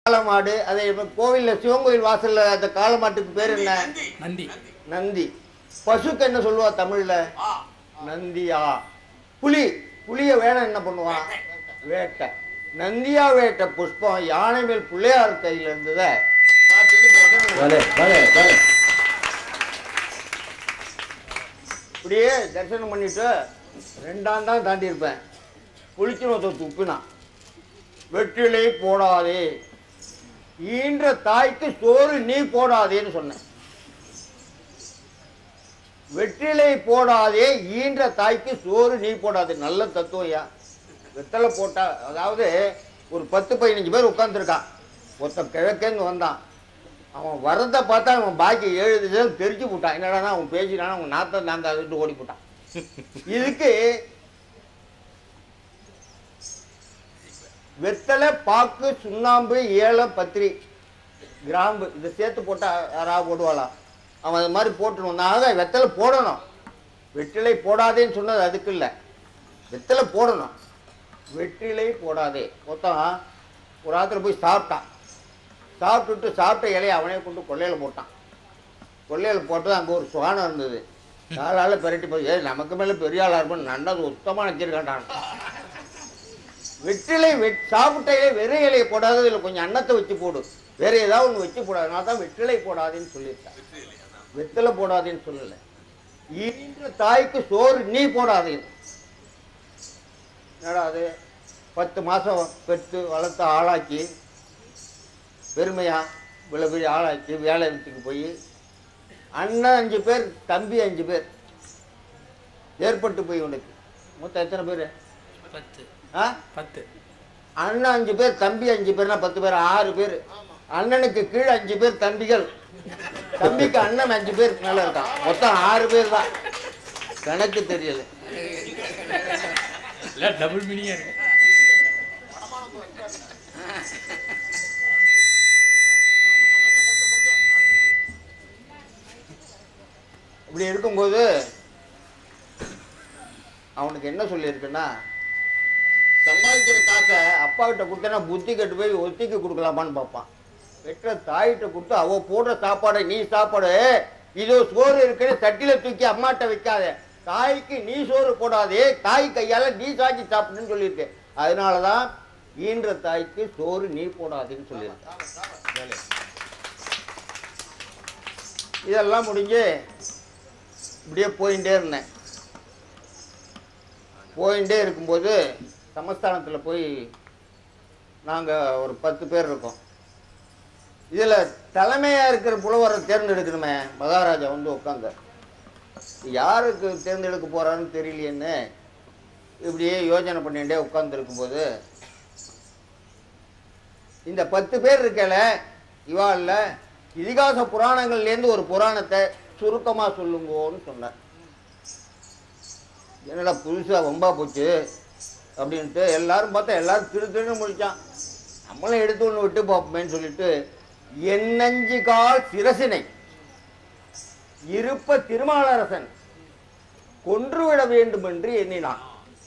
காளமாடு அதை இப்ப கோவில்ல சிவன் கோயில் வாசல்ல அந்த காளமாட்டுக்கு பேர் என்ன நந்தி நந்தி பசுக்கு என்ன சொல்லுவா தமிழ்ல நந்தியா புலி புலிய வேணம் என்ன பண்ணுவான் வேட்டை நந்தியா வேட்டை புஷ்பம் யானை மேல் பிள்ளையார் கையில இருந்தத பலே பலே பலே இப்படியே தரிசனம் பண்ணிட்டு ரெண்டாம் தான் தாண்டி இருப்பேன் புளிச்சினத்தை துப்பினான் வெற்றிலை போடாதே ஈன்ற தாய்க்கு சோறு நீ போடாதேன்னு சொன்னேன் வெற்றிலை போடாதே ஈன்ற தாய்க்கு சோறு நீ போடாதே நல்ல தத்துவம்யா வெத்தலை போட்டா அதாவது ஒரு பத்து பதினஞ்சு பேர் உட்காந்துருக்கான் ஒருத்தன் கிழக்கேந்து வந்தான் அவன் வரதை பார்த்தா அவன் பாக்கி ஏழு திசையில் தெரிச்சு போட்டான் என்னடா அவன் பேசினான் அவன் நாத்தம் தாங்க அதுட்டு ஓடி போட்டான் இதுக்கு வெத்தலை பாக்கு சுண்ணாம்பு ஏலம் பத்திரி கிராம்பு இதை சேர்த்து போட்டா யாராவது போடுவாளா அவன் அது மாதிரி போட்டுருவான் நான் தான் வெத்தலை போடணும் வெற்றிலை போடாதேன்னு சொன்னது அதுக்கு இல்லை வெத்தலை போடணும் வெற்றிலை போடாதே மொத்தம் ஒரு ஆத்துல போய் சாப்பிட்டான் சாப்பிட்டுட்டு சாப்பிட்ட இலையை அவனே கொண்டு கொள்ளையில் போட்டான் கொள்ளையில் போட்டு அங்கே ஒரு சுவானம் இருந்தது காலால் பெரட்டி போய் ஏய் நமக்கு மேலே பெரிய ஆளாக இருப்போம் நண்டது சுத்தமாக நினச்சிருக்கான்டான் வெற்றிலை வெட் சாப்பிட்ட இலை வெறும் இலையை போடாத இதில் கொஞ்சம் அன்னத்தை வச்சு போடு வேற ஏதாவது ஒன்று வச்சு போடாது நான் தான் வெற்றிலை போடாதேன்னு சொல்லியிருக்கேன் வெத்தலை போடாதேன்னு சொல்லலை ஈன்ற தாய்க்கு சோறு நீ போடாதேன்னு என்னடா அது பத்து மாதம் பெற்று வளர்த்து ஆளாக்கி பெருமையா இவ்வளோ பெரிய ஆளாக்கி வேலை இடத்துக்கு போய் அண்ணன் அஞ்சு பேர் தம்பி அஞ்சு பேர் ஏற்பட்டு போய் உனக்கு மொத்தம் எத்தனை பேர் பத்து ஆ பத்து அண்ணன் அஞ்சு பேர் தம்பி அஞ்சு பேர்னா பத்து பேர் ஆறு பேர் அண்ணனுக்கு கீழே அஞ்சு பேர் தம்பிகள் தம்பிக்கு அண்ணன் அஞ்சு பேர் மேல இருக்கான் மொத்தம் ஆறு பேர் தான் கணக்கு தெரியல இல்லை டபுள் மீனிங்காக இருக்கு இப்படி இருக்கும்போது அவனுக்கு என்ன சொல்லியிருக்குன்னா சம்பாதிக்கிற காசை அப்பா கிட்ட கொடுத்தனா புத்தி கட்டு போய் ஒத்திக்கு கொடுக்கலாமான்னு பார்ப்பான் பெற்ற தாயிட்ட கொடுத்து அவ போடுற சாப்பாடை நீ சாப்பாடு இதோ சோறு இருக்குன்னு தட்டில தூக்கி அம்மாட்ட வைக்காத தாய்க்கு நீ சோறு போடாதே தாய் கையால நீ சாக்கி சாப்பிடுன்னு சொல்லியிருக்கு அதனாலதான் ஈன்ற தாய்க்கு சோறு நீ போடாதேன்னு சொல்லியிருக்கு இதெல்லாம் முடிஞ்சு இப்படியே போயிட்டே இருந்தேன் போயிட்டே இருக்கும்போது சமஸ்தானத்தில் போய் நாங்கள் ஒரு பத்து பேர் இருக்கோம் இதில் தலைமையாக இருக்கிற புலவரை தேர்ந்தெடுக்கணுமே மகாராஜா வந்து உட்காந்து யாருக்கு தேர்ந்தெடுக்க போகிறான்னு தெரியலையேன்னு இப்படியே யோசனை பண்ணிகிட்டே உட்காந்துருக்கும்போது இந்த பத்து பேர் இருக்கல இவாளில் இதிகாச புராணங்கள்லேருந்து ஒரு புராணத்தை சுருக்கமாக சொல்லுங்கோன்னு சொன்னார் என்னடா புதுசாக வம்பா போச்சு அப்படின்ட்டு எல்லாரும் பார்த்தா எல்லாரும் திரு திருன்னு முடிச்சான் நம்மளும் எடுத்து ஒன்று விட்டு பார்ப்போமேன்னு சொல்லிட்டு எண்ணஞ்சு கால் சிரசினை இருப்ப திருமாலரசன் கொன்றுவிட வேண்டும் என்று எண்ணினான்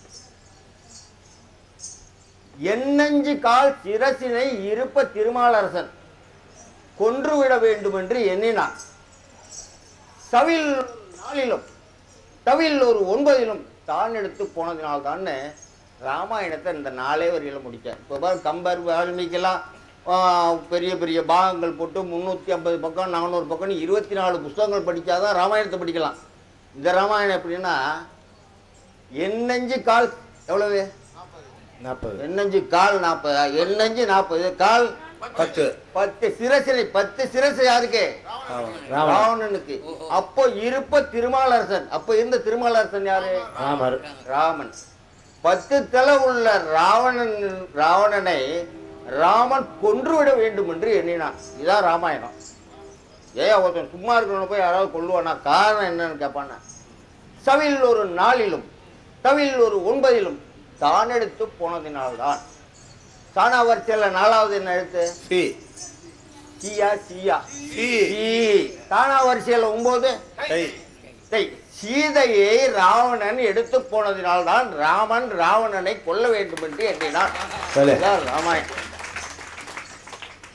எண்ணஞ்சு கால் சிரசினை இருப்ப திருமாலரசன் கொன்றுவிட வேண்டும் என்று எண்ணினான் சவில் நாளிலும் தவில் ஒரு ஒன்பதிலும் தான் எடுத்து போனதினால்தான் ராமாயணத்தை இந்த நாளே வரியில முடித்தார் இப்போ பாரு கம்பர் வால்மீகிலாம் ஆ, பெரிய பெரிய பாகங்கள் போட்டு முந்நூற்றி ஐம்பது பக்கம் நானூறு பக்கம்னு இருபத்தி நாலு புஸ்தகங்கள் படித்தாதான் ராமாயணத்தை படிக்கலாம் இந்த ராமாயணம் எப்படின்னா எண்ணஞ்சு கால் எவ்வளவு நாற்பது எண்ணஞ்சு கால் நாற்பதா எண்ணஞ்சு நாற்பது கால் பத்து பத்து சிரசினை பத்து சிரசு யாருக்கு ராவணன் ராவணனுக்கு அப்போ இருப்ப திருமாலரசன் அப்போ இருந்த திருமாலரசன் யாரு ராமர் ராமன் பத்து தலை உள்ள ராவணன் ராவணனை ராமன் கொன்றுவிட வேண்டும் என்று எண்ணினான் இதான் ராமாயணம் ஏன் ஒருத்தன் சும்மா இருக்கிறவனை போய் யாராவது கொல்லுவானா காரணம் என்னன்னு கேட்பானா சவில் ஒரு நாளிலும் தவில் ஒரு ஒன்பதிலும் தான் எடுத்து போனதினால்தான் தானா வரிசையில் நாலாவது என்ன எழுத்து சி சியா சியா சி சி தானா வரிசையில் ஒன்பது டை சரி, சீதையை ராவணன் எடுத்து போனதினால்தான் ராமன் ராவணனை கொல்ல வேண்டும் என்று எண்ணினான் பலே. இதுதான் ராமாயணம்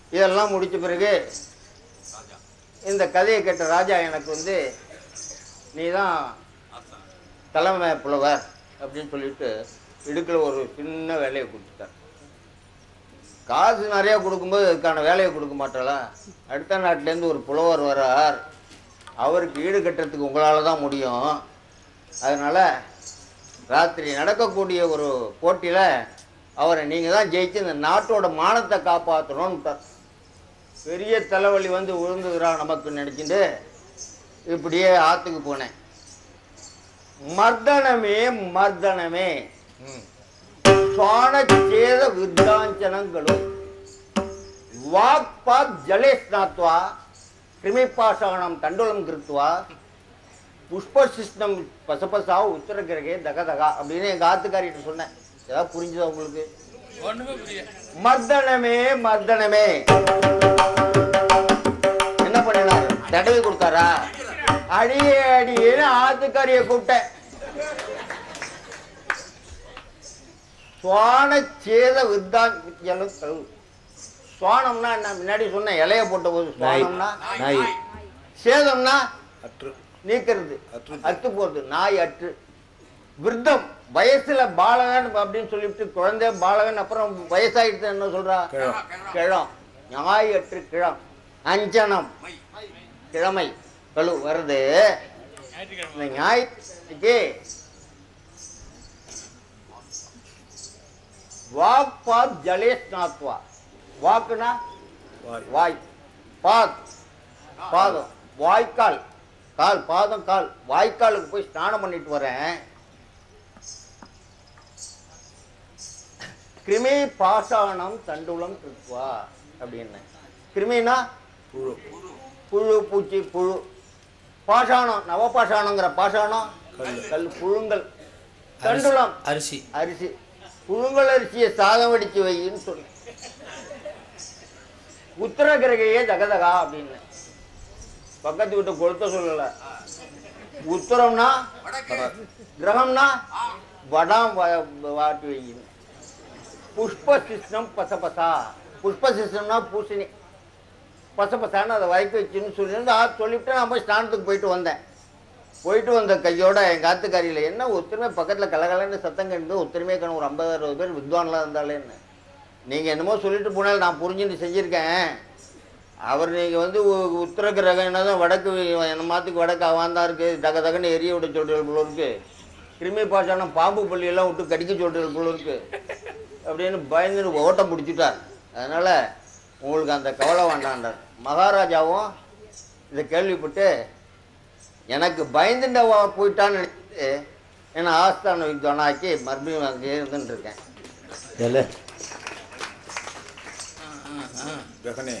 இதெல்லாம் முடிச்ச பிறகு இந்த கதையை கேட்ட ராஜா எனக்கு வந்து நீ தான் தலைமை புலவர் அப்படின்னு சொல்லிட்டு இடுக்கில் ஒரு சின்ன வேலையை கொடுத்துட்டார் காசு நிறையா கொடுக்கும்போது அதுக்கான வேலையை கொடுக்க மாட்டாளா அடுத்த நாட்டிலேருந்து ஒரு புலவர் வரார் அவருக்கு ஈடு கட்டுறதுக்கு உங்களால் தான் முடியும் அதனால் ராத்திரி நடக்கக்கூடிய ஒரு போட்டியில் அவரை நீங்கள் தான் ஜெயிச்சு இந்த நாட்டோட மானத்தை காப்பாற்றணும்னு பெரிய தலைவலி வந்து விழுந்துக்கிறா நமக்கு நினச்சிட்டு இப்படியே ஆற்றுக்கு போனேன் மர்தனமே மர்தனமே ம் ಸ್ವಾಣಛೇದ ವಿದ್ಯಾಂಚನಗಳು ವಾಕ್ಪಾತ್ ಜಲೆ ಸ್ನಾತ್ವಾ ಕ್ರಿಮಿಪಾಷಾಣಂ ತಂಡುಲಂ ಕೃತ್ವಾ புஷ்பசிஷ்டம் பசபசா உத்தரகிரகே தக தகா அப்படின்னு எங்கள் ஆத்துக்காரிட்ட சொன்னேன் ஏதாவது புரிஞ்சுதா உங்களுக்கு ஒண்ணுமே புரியல மர்தனமே மர்தனமே என்ன பண்ணினாரு தடவி கொடுத்தாரா அடியே அடியேன்னு ஆத்துக்காரியை கூப்பிட்டேன் சுவான சேத வித்தாஞ்சலம் கழுவு சுவானம்னா என்ன முன்னாடி சொன்னேன் இலைய போட்ட போது நாய் சுவானம்னா நாய் சேதம்னா அற்று நீக்கிறது அற்று. அத்து போறது நாய் அற்று விருத்தம் வயசுல பாலகன் அப்படின்னு சொல்லிட்டு குழந்தை பாலகன் அப்புறம் வயசாயிட்டு என்ன சொல்றா கிழம். கிழம் நாய் அற்று கிழம் அஞ்சனம் கிழமை கழு வருது ஞாயிற்றுக்கிழமை இந்த ஞாயிற்றுக்கு வாக் பாத் ஜலே ஸ்நாத்வா வாக்குனா வாய் வாய் பாத் பாதம் வாய்க்கால் கால் பாதம் கால் வாய்க்காலுக்கு போய் ஸ்நானம் பண்ணிட்டு வரேன் கிருமி பாஷாணம் தண்டுலம் கிருத்வா அப்படின்னு கிருமினா புழு புழு பூச்சி புழு பாஷாணம் நவபாஷாணங்கிற பாஷாணம் கல்லு. கல் புழுங்கல் தண்டுலம் அரிசி அரிசி புழுங்கல் அரிசியை சாதம் வடிச்சு வைன்னு சொன்னேன் உத்தரகிரகையே தகதகா அப்படின்னு பக்கத்து வீட்டு கொளுத்த சொல்லல உத்தரம்னா கிரகம்னா வடம் வ- வாட்டி வைக்கணும் புஷ்ப சிஸ்டம் பசபசா புஷ்ப சிஸ்டம்னா பூசணி பசபசான்னு அதை வதக்கி வச்சுன்னு சொல்லி ஆ சொல்லிவிட்டு நான் போய் ஸ்நானத்துக்கு போயிட்டு வந்தேன் போயிட்டு வந்த கையோட எங்கள் ஆத்துக்காரியில் என்ன ஒத்துருமே பக்கத்தில் கலகலன்னு சத்தம் கண்டு ஒத்துருமே கணு ஒரு ஐம்பது அறுபது பேர் வித்வான்லாம் இருந்தாலேன்னு நீங்கள் என்னமோ சொல்லிட்டு போனால் நான் புரிஞ்சுட்டு செஞ்சுருக்கேன் அவர் நீங்கள் வந்து உ- உத்தர கிரகம் என்னதான் வடக்கு என்ன மாத்துக்கு வடக்கு அவாந்தா இருக்குது தக தகன்னு எரிய விட சொல்கிறது போல இருக்கு கிருமி பாஷானம் பாம்பு பள்ளியெல்லாம் விட்டு கடிக்க சொல்கிறது போல இருக்கு அப்படின்னு பயந்துட்டு ஓட்டம் பிடிச்சிட்டார் அதனால் உங்களுக்கு அந்த கவலை வேண்டாண்டார் மகாராஜாவும் இதை கேள்விப்பட்டு எனக்கு பயந்துட்டவா போயிட்டான்னு நினைச்சிட்டு என்னை ஆஸ்தான வித்வானாக்கி மறுபடியும் அங்கே இருந்துட்டு இருக்கேன் எல ஜெகனே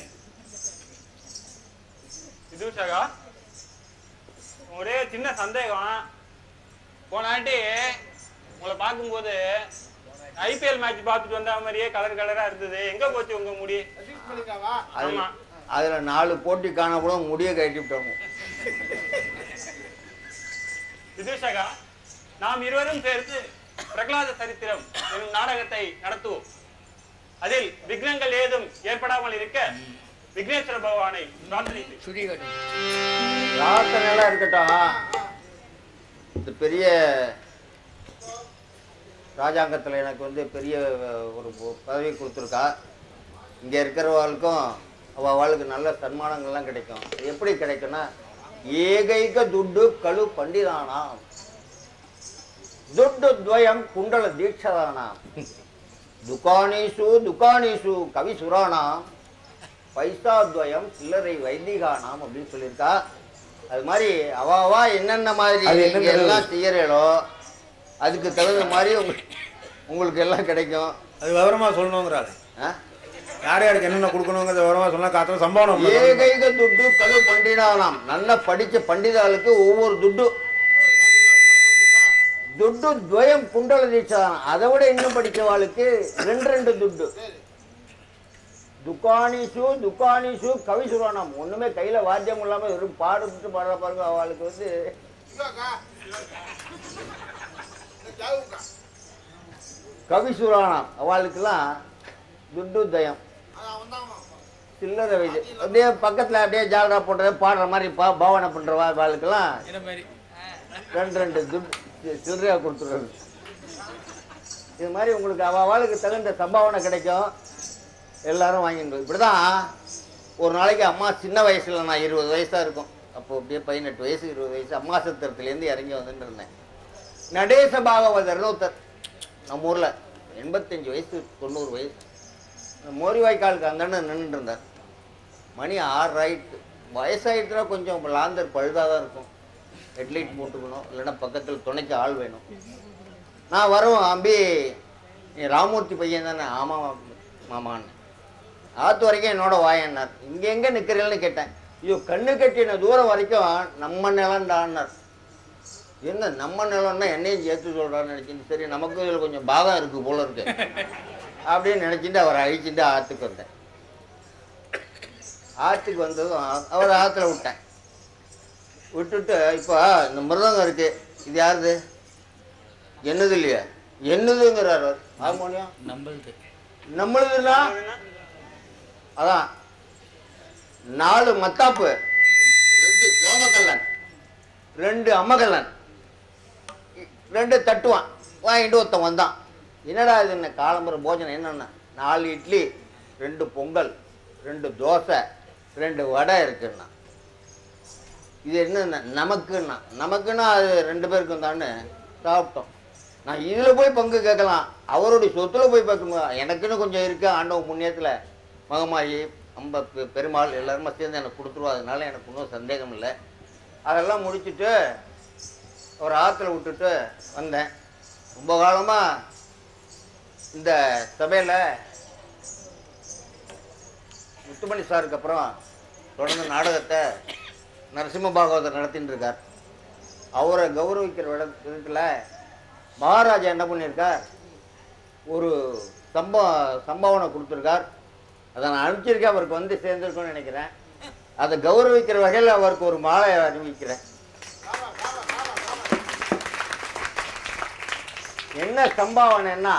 விதூஷகா ஒரே சின்ன சந்தேகம் போனாட்டி உங்களை பார்க்கும்போது ஐபிஎல் மேட்ச் பார்த்துட்டு வந்த மாதிரியே கலர் கலரா இருந்தது எங்க போச்சு உங்க முடி அதில் ஆமா. அதில் நாலு போட்டி காணப்படும் முடியை கட்டி விட்டோம் விதூஷகா நாம் இருவரும் சேர்த்து பிரகலாத சரித்திரம் எனும் நாடகத்தை நடத்துவோம் அதில் விக்னங்கள் ஏதும் ஏற்படாமல் இருக்க விக்னேஸ்வர பகவானை பிரார்த்தனை சுடி கட்டு பிரார்த்தனைலாம் இருக்கட்டும் இது பெரிய ராஜாங்கத்தில் எனக்கு வந்து பெரிய அஹ், ஒரு பொ- பதவி கொடுத்துருக்கா இங்கே இருக்கிறவர்களுக்கும் அவள் அவளுக்கு நல்ல சன்மானங்கள்லாம் கிடைக்கும் எப்படி கிடைக்கும்னா ஏகைக துட்டு கழு பண்டிதானாம் துட்டு துவயம் குண்டல தீட்சதானாம் துக்கானீஷு துக்கானீஷு கவி சுராணாம் பைசாத்வயம் சில்லறை வைதிகானாம் அப்படின்னு சொல்லியிருக்கா அது மாதிரி அவ அவா என்னென்ன மாதிரி அது என்ன நீங்க எல்லாம் செய்யறீங்களோ அதுக்கு தகுந்த மாதிரி உங்களுக்கு உங்களுக்கு எல்லாம் கிடைக்கும் அது விவரமா சொல்லணுங்கிறாரு ஆ? யார் யாருக்கு என்னென்ன கொடுக்கணுங்கிறத விவரமா சொன்னா காத்திரம் சம்பவம் பண்ணணும். ஏகைக துட்டு கழு பண்டிதானாம் நல்ல படிச்ச பண்டிதாளுக்கு ஒவ்வொரு துட்டு துட்டு துவயம் குண்டல தீட்சாதானம் அதை விட இன்னும் படிச்சவாளுக்கு ரெண்டு ரெண்டு துட்டு துக்கானிஷு துக்கானிஷு கவி சுராணம் ஒண்ணுமே கையில வாத்தியம் இல்லாம வெறும் பாடுபட்டு பாடுற பாருங்க அவளுக்கு வந்து கவி சுராணம் அவளுக்கெல்லாம் துட்டு தயம் சில்லறை வயசு அப்படியே பக்கத்தில் அப்படியே ஜாலரா போடுறது பாடுற மாதிரி பா பாவனை பண்ணுறவா வாழ்க்கெல்லாம் என்ன மாதிரி ரெண்டு ரெண்டு துட்டு சில்லறையா கொடுத்துருவாரு இது மாதிரி உங்களுக்கு அவ அவளுக்கு தகுந்த சம்பாவனை கிடைக்கும் எல்லாரும் வாங்கிட்டு இப்படிதான் ஒரு நாளைக்கு அம்மா சின்ன வயசுல நான் இருபது வயசா இருக்கும் அப்போ அப்படியே பதினெட்டு வயசு இருபது வயசு அம்மா சத்திரத்துலேருந்து இறங்கி வந்துட்டு இருந்தேன் நடேச பாகவதர்னு ஒருத்தர் நம்ம ஊர்ல எண்பத்தஞ்சு வயசு தொண்ணூறு வயசு இந்த மோரிவாய்க்காலுக்கு அந்தாண்ட நின்றுட்டு இருந்தார் மணி ஆறு ரைட்டு வயசாயிட்டுனா கொஞ்சம் லாந்தர் பழுதாக தான் இருக்கும் ஹெட்லைட் போட்டுக்கணும் இல்லைன்னா பக்கத்தில் துணைக்கு ஆள் வேணும் நான் வரும் அம்பி நீ ராமூர்த்தி பையன் தானே ஆமாம் மாமான்னு ஆத்து வரைக்கும் என்னோட வாயன்னார் இங்கே எங்கே நிற்கிறீங்கன்னு கேட்டேன் ஐயோ கண்ணு கட்டின தூரம் வரைக்கும் நம்ம நிலம்டான்னார் என்ன நம்ம நிலம்னா என்னையும் சேர்த்து சொல்கிறான்னு நினச்சிட்டு சரி நமக்கு இதில் கொஞ்சம் பாகம் இருக்குது போல இருக்கு அப்படின்னு நினச்சிட்டு அவரை அழிச்சிட்டு ஆற்றுக்கு வந்தேன் ஆற்றுக்கு வந்ததும் அவரை ஆற்றுல விட்டேன் விட்டுட்டு இப்போ இந்த மிருதங்கம் இருக்கு இது யாருது என்னது இல்லையா என்னதுங்கிறார் அவர் ஹார்மோனியம் நம்மளுது நம்மளுதுன்னா அதான் நாலு மத்தாப்பு ரெண்டு சோமக்கல்லன் ரெண்டு அம்மகல்லன் ரெண்டு தட்டுவான் வாங்கிட்டு ஒருத்தன் வந்தான் என்னடா இது என்ன காலம்புற போஜனம் என்னென்ன நாலு இட்லி ரெண்டு பொங்கல் ரெண்டு தோசை ரெண்டு வடை இருக்குன்னா இது என்ன நமக்குன்னா நமக்குன்னா அது ரெண்டு பேருக்கும் தானே சாப்பிட்டோம் நான் இதில் போய் பங்கு கேட்கலாம் அவருடைய சொத்துல போய் பார்க்கணும் எனக்குன்னு கொஞ்சம் இருக்கு ஆண்டவன் புண்ணியத்தில் மகமாயி அம்ப பெ- பெருமாள் எல்லாருமே சேர்ந்து எனக்கு கொடுத்துருவா அதனால எனக்கு ஒன்றும் சந்தேகம் இல்லை அதெல்லாம் முடிச்சுட்டு ஒரு ஆற்றுல விட்டுட்டு வந்தேன் ரொம்ப காலமாக இந்த சபையில் முத்துமணி சாருக்கு அப்புறம் தொடர்ந்து நாடகத்தை நரசிம்ம பாகவதர் நடத்தின்னு இருக்கார் அவரை கௌரவிக்கிற விட விதத்தில் மகாராஜா என்ன பண்ணியிருக்கார் ஒரு சம்பா சம்பாவனை கொடுத்துருக்கார் அதை நான் அனுப்பிச்சிருக்கேன் அவருக்கு வந்து சேர்ந்துருக்கும்னு நினைக்கிறேன் அதை கௌரவிக்கிற வகையில் அவருக்கு ஒரு மாலை அறிவிக்கிறேன் என்ன சம்பாவனைன்னா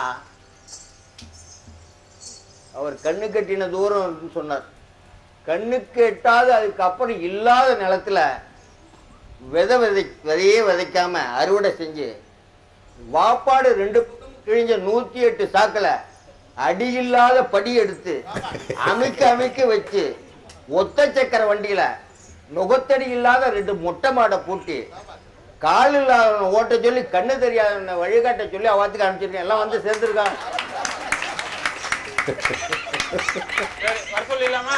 அவர் கண்ணு கட்டின தூரம் இருக்குன்னு சொன்னார் கண்ணுக்கு எட்டாது அதுக்கப்புறம் இல்லாத நிலத்துல விதை விதை விதையே விதைக்காம அறுவடை செஞ்சு வாப்பாடு ரெண்டு பக்கம் கிழிஞ்ச நூத்தி எட்டு சாக்கில் அடி இல்லாத படி எடுத்து அமைக்க அமைக்க வச்சு ஒத்த சக்கர வண்டியில நுகத்தடி இல்லாத ரெண்டு மொட்டை மாடை பூட்டி கால் இல்லாதவனை ஓட்ட சொல்லி கண்ணு தெரியாதவனை வழிகாட்ட சொல்லி அவாத்துக்கு அனுப்பிச்சிருக்கேன் எல்லாம் வந்து சேர்ந்துருக்காங்க சரி, வர சொல்லிடலாமா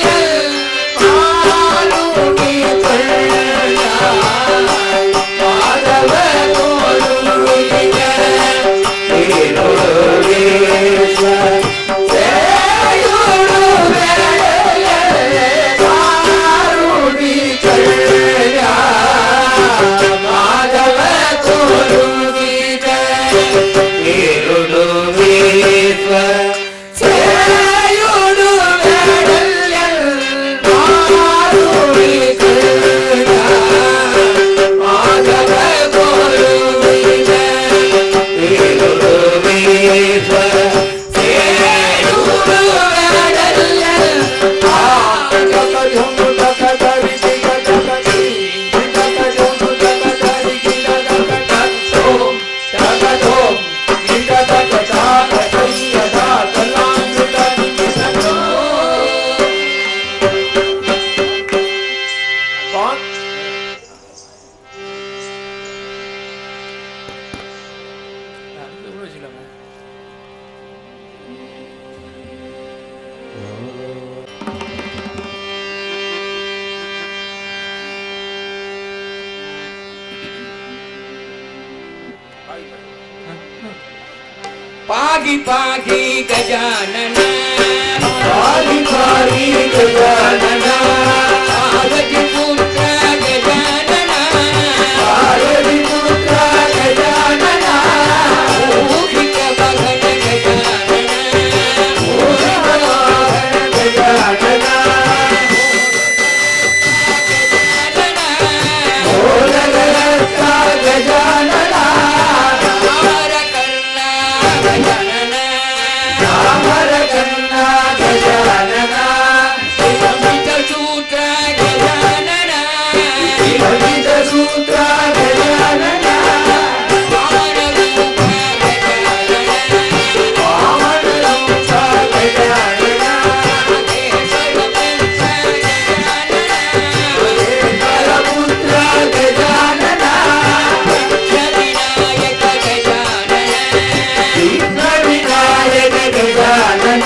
மாதவ பாகி பாகி கஜானன பாகி பாகி கஜானன பார்வதி புத்திர கஜானன பார்வதி புத்திர கஜானன மூஷிக பகன கஜானன கஜானன ஓலகலஸ்தா கஜானன தாமர கர்ணா கஜானன தாமர கண்ணா கஜானன சிவமித சூத்திர கஜானன விபஜித சூத்ர கஜானன தாமர ரூப கஜானன வாமனரூப கஜானன கேசவ புத்திர கஜானன கேசவபுத்திர கஜானன விநாயக கஜானன விக்ன விநாயக கஜானன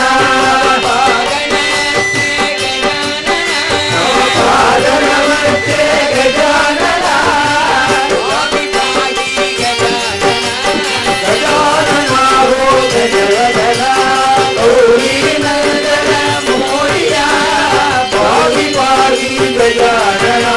பாதனவத்தே கஜானன கஜானனாவோ கஜவதன கௌரி நந்தன மோரியா பாவி பாவி கஜானனா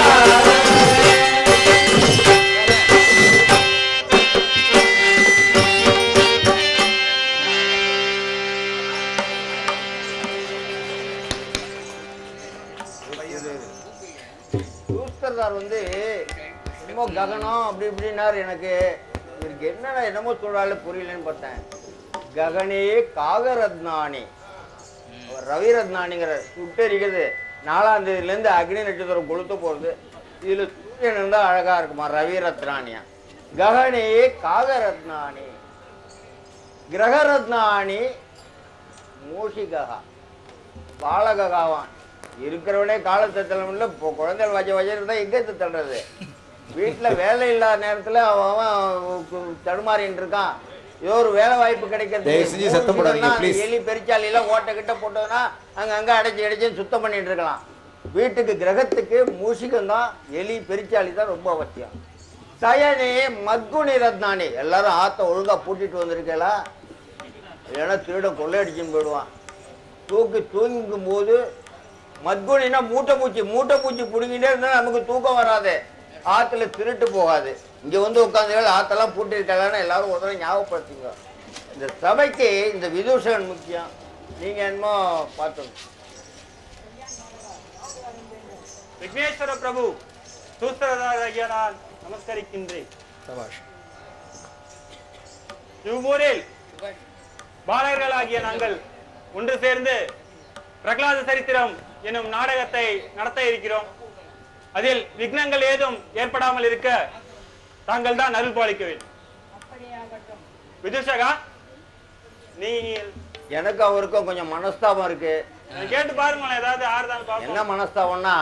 சூஸ்தர்தார் வந்து என்னமோ ககனம் அப்படி இப்படின்னாரு எனக்கு இவருக்கு என்னடா என்னமோ சொல்றாரு புரியலன்னு பார்த்தேன் ககனே காகரத்னானி அவர் ரவி ரத்னானிங்கிற சுட்டெரிக்கிறது நாலாம் தேதியிலேருந்து அக்னி நட்சத்திரம் கொளுத்த போகிறது இதில் சூரியன் இருந்தால் அழகா இருக்குமா ரவி ரத்னானியா ககனே காகரத்னானி கிரகரத்னானி மூஷிகா பாலககாவான் இருக்கிறவனே காலத்தை தள்ளமுடியல இப்போ குழந்தைகள் வச்ச வச்சிருந்தா எங்கே தள்ளுறது வீட்டில் வேலை இல்லாத நேரத்தில் அவன் அவன் கு- தடுமாறின்னு இருக்கான் ஏதோ ஒரு வேலை வாய்ப்பு கிடைக்கிறது தயவு செஞ்சு சத்தம் போடாதீங்க, மூணு please. எலி பெருச்சாலி எல்லாம் ஓட்டை கிட்ட போட்டதுன்னா அங்க அங்க அடைச்சி அடைச்சி சுத்தம் பண்ணிட்டு இருக்கலாம் வீட்டுக்கு கிரகத்துக்கு மூஷிகம் தான் எலி பெருச்சாலி தான் ரொம்ப அவசியம் சயனே மத்குணி ரத்னானி எல்லாரும் ஆத்த ஒழுங்கா பூட்டிட்டு வந்திருக்கலா இல்லைன்னா திருட கொள்ளையடிச்சுன்னு போயிடுவான் தூக்கி தூங்கும் போது மத்குணினா மூட்டை பூச்சி மூட்டை பூச்சி பிடுங்கிட்டே இருந்தா நமக்கு தூக்கம் வராது ஆத்துல திருட்டு போகாது இங்க வந்து உட்காந்து ஆத்தெல்லாம் பூட்டிருக்காங்கன்னு எல்லாரும் ஒரு தடவை ஞாபகப்படுத்திங்க இந்த சபைக்கு இந்த விதூஷகன் முக்கியம் நீங்க என்னமோ பார்த்தோம் விக்னேஸ்வர பிரபு சூஸ்திரதாராகிய நான் நமஸ்கரிக்கின்றேன் இவ்வூரில் பாலகர்களாகிய நாங்கள் ஒன்று சேர்ந்து பிரகலாத சரித்திரம் என்னும் நாடகத்தை நடத்த இருக்கிறோம் அதில் விக்னங்கள் ஏதும் ஏற்படாமல் இருக்க தாங்கள் தான் அருள் பாலிக்க வேண்டும் விதுஷகா நீங்கள் எனக்கு அவருக்கும் கொஞ்சம் மனஸ்தாபம் இருக்கு கேட்டு பாருங்களேன் ஏதாவது ஆறுதான் பார்ப்போம் என்ன மனஸ்தாபம்னா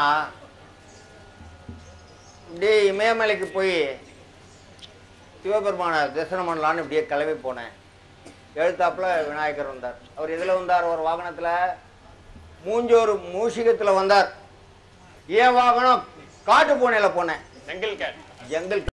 இப்படியே இமயமலைக்கு போய் சிவபெருமானை தரிசனம் பண்ணலான்னு இப்படியே கிளம்பி போனேன் எழுத்தாப்புல விநாயகர் வந்தார் அவர் எதுல வந்தார் ஒரு வாகனத்துல மூஞ்சோறு மூஷிகத்துல வந்தார் ஏன் வாகனம் காட்டு பூனையில போனேன் செங்கல் கேட் ஜங்கல்